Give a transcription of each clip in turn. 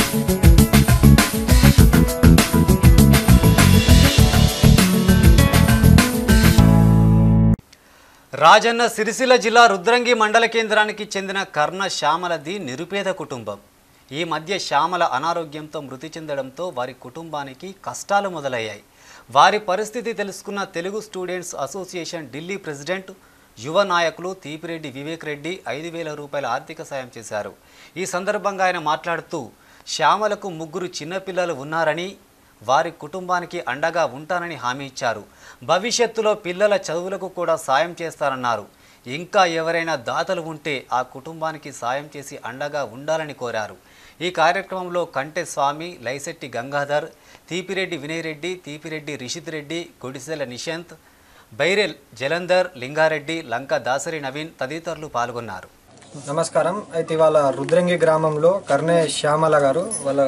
రాజన్న సిరిసిల్ల జిల్లా రుద్రంగి మండల కేంద్రానికి చెందిన కర్ణ శ్యామలది నిరుపేద కుటుంబం ఈ మధ్య శ్యామల అనారోగ్యంతో మృతి చెందడంతో వారి కుటుంబానికి కష్టాలు మొదలయ్యాయి వారి పరిస్థితి తెలుసుకున్న Telugu students association Delhi president యువ నాయకులు తీపిరెడ్డి వివేక్ రెడ్డి ఐదు వేల రూపాయల ఆర్థిక సాయం చేశారు ఈ సందర్భంగా ఆయన మాట్లాడుతూ శ్యామలకు ముగ్గురు చిన్నపిల్లలు ఉన్నారని వారి కుటుంబానికి అండగా ఉంటానని హామీ ఇచ్చారు భవిష్యత్తులో పిల్లల చదువులకు కూడా సాయం చేస్తారన్నారు ఇంకా ఎవరైనా దాతలు ఉంటే ఆ కుటుంబానికి సాయం చేసి అండగా ఉండాలని కోరారు ఈ కార్యక్రమంలో కంటె స్వామి లైశెట్టి గంగాధర్ తీపిరెడ్డి వినయ్ రెడ్డి తీపిరెడ్డి రిషిత్ రెడ్డి గుడిసెల నిశాంత్ బైరెల్ జలంధర్ లింగారెడ్డి లంక దాసరి నవీన్ తదితరులు పాల్గొన్నారు నమస్కారం అయితే ఇవాళ రుద్రంగి గ్రామంలో కర్ణే శ్యామల గారు వాళ్ళ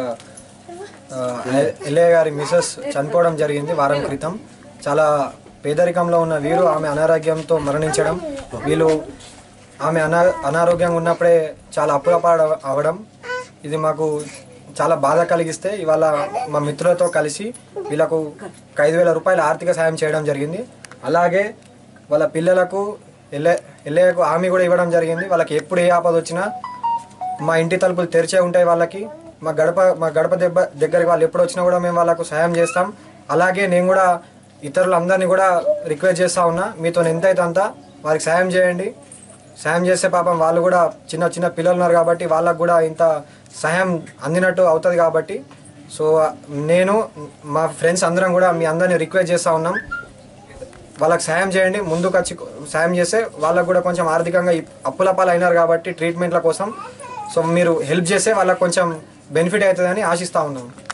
ఆ, ఎల్లయ్య గారి మిసెస్ చనిపోవడం జరిగింది వారం క్రితం చాలా పేదరికంలో ఉన్న వీరు ఆమె అనారోగ్యంతో మరణించడం వీళ్ళు ఆమె అనా అనారోగ్యంగా ఉన్నప్పుడే చాలా అప్పులపాడ అవడం ఇది మాకు చాలా బాధ కలిగిస్తే ఇవాళ మా మిత్రులతో కలిసి వీళ్ళకు ఒక ఐదు వేల రూపాయల ఆర్థిక సాయం చేయడం జరిగింది అలాగే వాళ్ళ పిల్లలకు ఎల్లె ఎల్లయ్యకు హామీ కూడా ఇవ్వడం జరిగింది వాళ్ళకి ఎప్పుడు ఏ ఆపద వచ్చినా మా ఇంటి తలుపులు తెరిచే ఉంటాయి వాళ్ళకి మా గడప మా గడప దెబ్బ దగ్గరికి వాళ్ళు ఎప్పుడు వచ్చినా కూడా మేము వాళ్ళకు సాయం చేస్తాం అలాగే నేను కూడా ఇతరులందరినీ కూడా రిక్వెస్ట్ చేస్తా ఉన్నా మీతో ఎంత అయితే అంత వారికి సాయం చేయండి సాయం చేస్తే పాపం వాళ్ళు కూడా చిన్న చిన్న పిల్లలు ఉన్నారు కాబట్టి వాళ్ళకు కూడా ఇంత సహాయం అందినట్టు అవుతుంది కాబట్టి సో నేను మా ఫ్రెండ్స్ అందరం కూడా మీ అందరిని రిక్వెస్ట్ చేస్తూ ఉన్నాం వాళ్ళకి సాయం చేయండి ముందుకు వచ్చి సాయం చేస్తే వాళ్ళకు కూడా కొంచెం ఆర్థికంగా ఈ అప్పుల పాలు అయినారు కాబట్టి ట్రీట్మెంట్ల కోసం సో మీరు హెల్ప్ చేస్తే వాళ్ళకి కొంచెం బెనిఫిట్ అవుతుందని ఆశిస్తూ ఉన్నాం